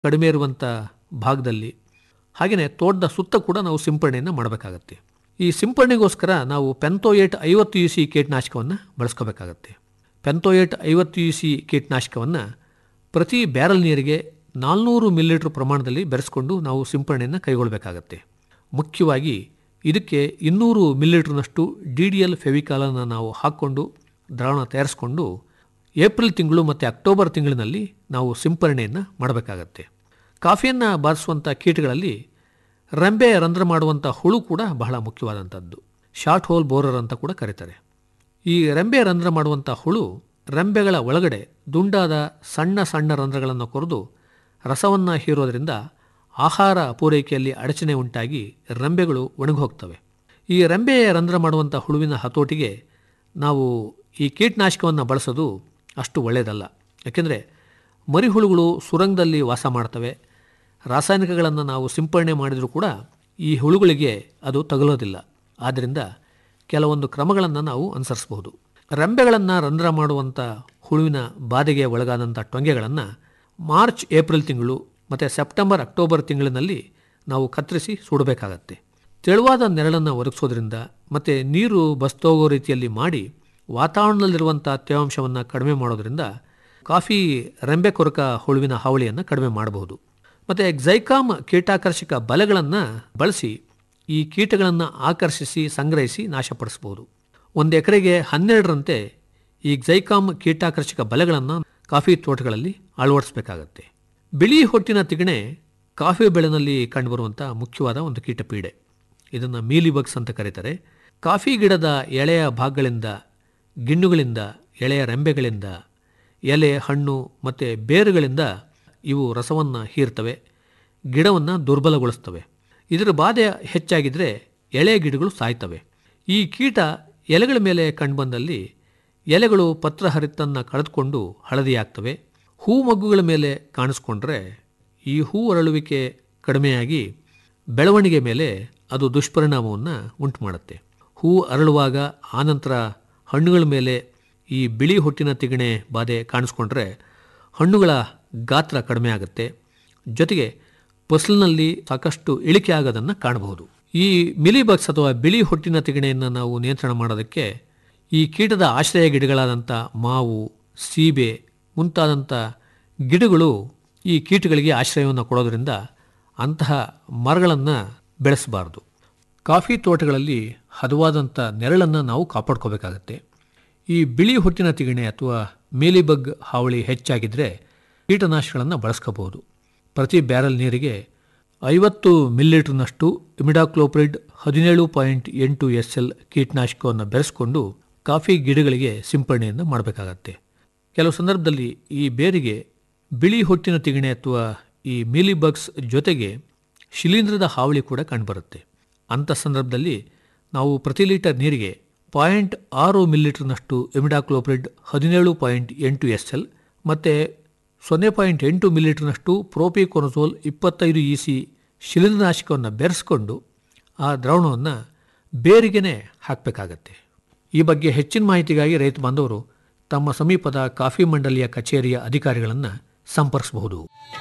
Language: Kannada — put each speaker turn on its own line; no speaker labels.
ಕಡಿಮೆ ಇರುವಂಥ ಭಾಗದಲ್ಲಿ ಹಾಗೆಯೇ ತೋಟದ ಸುತ್ತ ಕೂಡ ನಾವು ಸಿಂಪಡಣೆಯನ್ನು ಮಾಡಬೇಕಾಗತ್ತೆ ಈ ಸಿಂಪಡಣೆಗೋಸ್ಕರ ನಾವು ಪೆಂತೋಯೇಟ್ ಐವತ್ತು ಯು ಸಿ ಕೀಟನಾಶಕವನ್ನು ಬಳಸ್ಕೋಬೇಕಾಗತ್ತೆ ಪೆಂತೋಯೇಟ್ ಐವತ್ತು ಯು ಸಿ ಕೀಟನಾಶಕವನ್ನು ಪ್ರತಿ ಬ್ಯಾರಲ್ ನೀರಿಗೆ ನಾಲ್ನೂರು ಮಿಲಿಲೀಟ್ರ್ ಪ್ರಮಾಣದಲ್ಲಿ ಬೆರೆಸ್ಕೊಂಡು ನಾವು ಸಿಂಪಡಣೆಯನ್ನು ಕೈಗೊಳ್ಳಬೇಕಾಗತ್ತೆ ಮುಖ್ಯವಾಗಿ ಇದಕ್ಕೆ ಇನ್ನೂರು ಮಿಲಿಲೀಟ್ರ್ನಷ್ಟು ಡಿ ಡಿ ಎಲ್ ಫೆವಿಕಾಲನ್ನು ನಾವು ಹಾಕ್ಕೊಂಡು ದ್ರಾವಣ ತಯಾರಿಸ್ಕೊಂಡು ಏಪ್ರಿಲ್ ತಿಂಗಳು ಮತ್ತು ಅಕ್ಟೋಬರ್ ತಿಂಗಳಿನಲ್ಲಿ ನಾವು ಸಿಂಪರಣೆಯನ್ನು ಮಾಡಬೇಕಾಗತ್ತೆ ಕಾಫಿಯನ್ನು ಬಾರಿಸುವಂಥ ಕೀಟಗಳಲ್ಲಿ ರೆಂಬೆ ರಂಧ್ರ ಮಾಡುವಂಥ ಹುಳು ಕೂಡ ಬಹಳ ಮುಖ್ಯವಾದಂಥದ್ದು ಶಾರ್ಟ್ ಹೋಲ್ ಬೋರರ್ ಅಂತ ಕೂಡ ಕರೀತಾರೆ ಈ ರೆಂಬೆ ರಂಧ್ರ ಮಾಡುವಂಥ ಹುಳು ರೆಂಬೆಗಳ ಒಳಗಡೆ ದುಂಡಾದ ಸಣ್ಣ ಸಣ್ಣ ರಂಧ್ರಗಳನ್ನು ಕೊರೆದು ರಸವನ್ನು ಹೀರೋದ್ರಿಂದ ಆಹಾರ ಪೂರೈಕೆಯಲ್ಲಿ ಅಡಚಣೆ ಉಂಟಾಗಿ ರೆಂಬೆಗಳು ಒಣಗೋಗ್ತವೆ ಈ ರೆಂಬೆ ರಂಧ್ರ ಮಾಡುವಂಥ ಹುಳುವಿನ ಹತೋಟಿಗೆ ನಾವು ಈ ಕೀಟನಾಶಕವನ್ನು ಬಳಸೋದು ಅಷ್ಟು ಒಳ್ಳೆಯದಲ್ಲ ಯಾಕೆಂದರೆ ಮರಿಹುಳುಗಳು ಸುರಂಗದಲ್ಲಿ ವಾಸ ಮಾಡ್ತವೆ ರಾಸಾಯನಿಕಗಳನ್ನು ನಾವು ಸಿಂಪಡಣೆ ಮಾಡಿದರೂ ಕೂಡ ಈ ಹುಳುಗಳಿಗೆ ಅದು ತಗಲೋದಿಲ್ಲ ಆದ್ದರಿಂದ ಕೆಲವೊಂದು ಕ್ರಮಗಳನ್ನು ನಾವು ಅನುಸರಿಸಬಹುದು ರೆಂಬೆಗಳನ್ನು ರಂಧ್ರ ಮಾಡುವಂಥ ಹುಳುವಿನ ಬಾಧೆಗೆ ಒಳಗಾದಂಥ ಟೊಂಗೆಗಳನ್ನು ಮಾರ್ಚ್ ಏಪ್ರಿಲ್ ತಿಂಗಳು ಮತ್ತು ಸೆಪ್ಟೆಂಬರ್ ಅಕ್ಟೋಬರ್ ತಿಂಗಳಿನಲ್ಲಿ ನಾವು ಕತ್ತರಿಸಿ ಸುಡಬೇಕಾಗತ್ತೆ ತೆಳುವಾದ ನೆರಳನ್ನು ಒದಗಿಸೋದ್ರಿಂದ ಮತ್ತು ನೀರು ಬಸ್ತೋಗೋ ರೀತಿಯಲ್ಲಿ ಮಾಡಿ ವಾತಾವರಣದಲ್ಲಿರುವಂಥ ತೇವಾಂಶವನ್ನು ಕಡಿಮೆ ಮಾಡೋದ್ರಿಂದ ಕಾಫಿ ರೆಂಬೆ ಕೊರಕ ಹುಳುವಿನ ಹಾವಳಿಯನ್ನು ಕಡಿಮೆ ಮಾಡಬಹುದು ಮತ್ತು ಎಕ್ಸೈಕಾಮ್ ಕೀಟಾಕರ್ಷಕ ಬಲೆಗಳನ್ನು ಬಳಸಿ ಈ ಕೀಟಗಳನ್ನು ಆಕರ್ಷಿಸಿ ಸಂಗ್ರಹಿಸಿ ನಾಶಪಡಿಸಬಹುದು ಒಂದು ಎಕರೆಗೆ ಹನ್ನೆರಡರಂತೆ ಈ ಜೈಕಾಮ್ ಕೀಟಾಕರ್ಷಕ ಬಲೆಗಳನ್ನು ಕಾಫಿ ತೋಟಗಳಲ್ಲಿ ಅಳವಡಿಸಬೇಕಾಗತ್ತೆ ಬಿಳಿ ಹೊಟ್ಟಿನ ತಿಗಣೆ ಕಾಫಿ ಬೆಳೆನಲ್ಲಿ ಕಂಡುಬರುವಂಥ ಮುಖ್ಯವಾದ ಒಂದು ಕೀಟಪೀಡೆ ಇದನ್ನು ಮೀಲಿ ಬಗ್ಸ್ ಅಂತ ಕರೀತಾರೆ ಕಾಫಿ ಗಿಡದ ಎಳೆಯ ಭಾಗಗಳಿಂದ ಗಿಣ್ಣುಗಳಿಂದ ಎಳೆಯ ರೆಂಬೆಗಳಿಂದ ಎಲೆ ಹಣ್ಣು ಮತ್ತು ಬೇರುಗಳಿಂದ ಇವು ರಸವನ್ನು ಹೀರ್ತವೆ ಗಿಡವನ್ನು ದುರ್ಬಲಗೊಳಿಸ್ತವೆ ಇದರ ಬಾಧೆ ಹೆಚ್ಚಾಗಿದ್ದರೆ ಎಳೆ ಗಿಡಗಳು ಸಾಯ್ತವೆ ಈ ಕೀಟ ಎಲೆಗಳ ಮೇಲೆ ಕಂಡುಬಂದಲ್ಲಿ ಎಲೆಗಳು ಪತ್ರಹರಿತನ್ನು ಕಳೆದುಕೊಂಡು ಹಳದಿಯಾಗ್ತವೆ ಹೂ ಮಗ್ಗುಗಳ ಮೇಲೆ ಕಾಣಿಸ್ಕೊಂಡ್ರೆ ಈ ಹೂ ಅರಳುವಿಕೆ ಕಡಿಮೆಯಾಗಿ ಬೆಳವಣಿಗೆ ಮೇಲೆ ಅದು ದುಷ್ಪರಿಣಾಮವನ್ನು ಉಂಟು ಮಾಡುತ್ತೆ ಹೂ ಅರಳುವಾಗ ಆನಂತರ ಹಣ್ಣುಗಳ ಮೇಲೆ ಈ ಬಿಳಿ ಹೊಟ್ಟಿನ ತಿಗಣೆ ಬಾಧೆ ಕಾಣಿಸ್ಕೊಂಡ್ರೆ ಹಣ್ಣುಗಳ ಗಾತ್ರ ಕಡಿಮೆ ಆಗುತ್ತೆ ಜೊತೆಗೆ ಫಸಲಿನಲ್ಲಿ ಸಾಕಷ್ಟು ಇಳಿಕೆ ಆಗೋದನ್ನು ಕಾಣಬಹುದು ಈ ಮಿಲಿಬಗ್ಸ್ ಅಥವಾ ಬಿಳಿ ಹೊಟ್ಟಿನ ತಿಗಣೆಯನ್ನು ನಾವು ನಿಯಂತ್ರಣ ಮಾಡೋದಕ್ಕೆ ಈ ಕೀಟದ ಆಶ್ರಯ ಗಿಡಗಳಾದಂಥ ಮಾವು ಸೀಬೆ ಮುಂತಾದಂಥ ಗಿಡಗಳು ಈ ಕೀಟಗಳಿಗೆ ಆಶ್ರಯವನ್ನು ಕೊಡೋದರಿಂದ ಅಂತಹ ಮರಗಳನ್ನು ಬೆಳೆಸಬಾರ್ದು ಕಾಫಿ ತೋಟಗಳಲ್ಲಿ ಹದವಾದಂಥ ನೆರಳನ್ನು ನಾವು ಕಾಪಾಡ್ಕೋಬೇಕಾಗತ್ತೆ ಈ ಬಿಳಿ ಹೊಟ್ಟಿನ ತಿಗಣೆ ಅಥವಾ ಮೇಲಿಬಗ್ ಹಾವಳಿ ಹೆಚ್ಚಾಗಿದ್ದರೆ ಕೀಟನಾಶಕಗಳನ್ನು ಬಳಸ್ಕೋಬಹುದು ಪ್ರತಿ ಬ್ಯಾರಲ್ ನೀರಿಗೆ ಐವತ್ತು ಮಿಲಿಲೀಟರ್ನಷ್ಟು ಇಮಿಡಾಕ್ಲೋಪ್ರಿಡ್ ಹದಿನೇಳು ಪಾಯಿಂಟ್ ಎಂಟು ಎಸ್ ಎಲ್ ಕೀಟನಾಶಕವನ್ನು ಬೆರೆಸ್ಕೊಂಡು ಕಾಫಿ ಗಿಡಗಳಿಗೆ ಸಿಂಪಡಣೆಯನ್ನು ಮಾಡಬೇಕಾಗತ್ತೆ ಕೆಲವು ಸಂದರ್ಭದಲ್ಲಿ ಈ ಬೇರಿಗೆ ಬಿಳಿ ಹೊಟ್ಟಿನ ತಿಗಣೆ ಅಥವಾ ಈ ಮೀಲಿಬಗ್ಸ್ ಜೊತೆಗೆ ಶಿಲೀಂಧ್ರದ ಹಾವಳಿ ಕೂಡ ಕಂಡುಬರುತ್ತೆ ಅಂಥ ಸಂದರ್ಭದಲ್ಲಿ ನಾವು ಪ್ರತಿ ಲೀಟರ್ ನೀರಿಗೆ ಪಾಯಿಂಟ್ ಆರು ಮಿಲಿಲೀಟರ್ನಷ್ಟು ಎಮಿಡಾಕ್ಲೋಪ್ರಿಡ್ ಹದಿನೇಳು ಪಾಯಿಂಟ್ ಎಂಟು ಎಸ್ ಎಲ್ ಮತ್ತು ಸೊನ್ನೆ ಪಾಯಿಂಟ್ ಎಂಟು ಮಿಲಿಲೀಟರ್ನಷ್ಟು ಪ್ರೋಪಿಕೊನಸೋಲ್ ಇಪ್ಪತ್ತೈದು ಇ ಸಿ ಶಿಲೀಂಧ್ರನಾಶಕವನ್ನು ಬೆರೆಸ್ಕೊಂಡು ಆ ದ್ರಾವಣವನ್ನು ಬೇರಿಗೆನೇ ಹಾಕಬೇಕಾಗತ್ತೆ ಈ ಬಗ್ಗೆ ಹೆಚ್ಚಿನ ಮಾಹಿತಿಗಾಗಿ ರೈತ ಬಾಂಧವರು ತಮ್ಮ ಸಮೀಪದ ಕಾಫಿ ಮಂಡಳಿಯ ಕಚೇರಿಯ ಅಧಿಕಾರಿಗಳನ್ನು ಸಂಪರ್ಕಿಸಬಹುದು